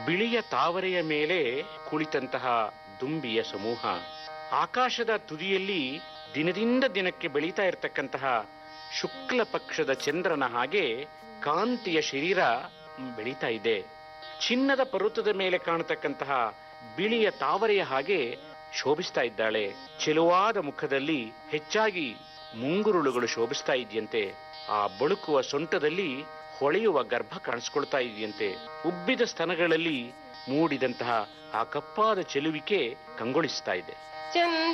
ಬಿಳಿಯ ತಾವರೆಯ ಮೇಲೆ ಕುಳಿತಂತಹ ದುಂಬಿಯ ಸಮೂಹ ಆಕಾಶದ ತುದಿಯಲ್ಲಿ ದಿನದಿಂದ ದಿನಕ್ಕೆ ಬೆಳೀತಾ ಇರತಕ್ಕಂತಹ ಶುಕ್ಲ ಪಕ್ಷದ ಚಂದ್ರನ ಹಾಗೆ ಕಾಂತಿಯ ಶರೀರ ಬೆಳೀತಾ ಇದೆ ಚಿನ್ನದ ಪರ್ವತದ ಮೇಲೆ ಕಾಣತಕ್ಕಂತಹ ಬಿಳಿಯ ತಾವರೆಯ ಹಾಗೆ ಶೋಭಿಸ್ತಾ ಇದ್ದಾಳೆ ಚೆಲುವಾದ ಮುಖದಲ್ಲಿ ಹೆಚ್ಚಾಗಿ ಮುಂಗುರುಳುಗಳು ಶೋಭಿಸ್ತಾ ಇದೆಯಂತೆ ಆ ಬಳುಕುವ ಸೊಂಟದಲ್ಲಿ ಹೊಳೆಯುವ ಗರ್ಭ ಕಾಣಿಸ್ಕೊಳ್ತಾ ಇದೆಯಂತೆ ಉಬ್ಬಿದ ಸ್ತನಗಳಲ್ಲಿ ಮೂಡಿದಂತಹ ಆ ಕಪ್ಪಾದ ಚೆಲುವಿಕೆ ಕಂಗೊಳಿಸ್ತಾ ಇದೆ ಚಂದ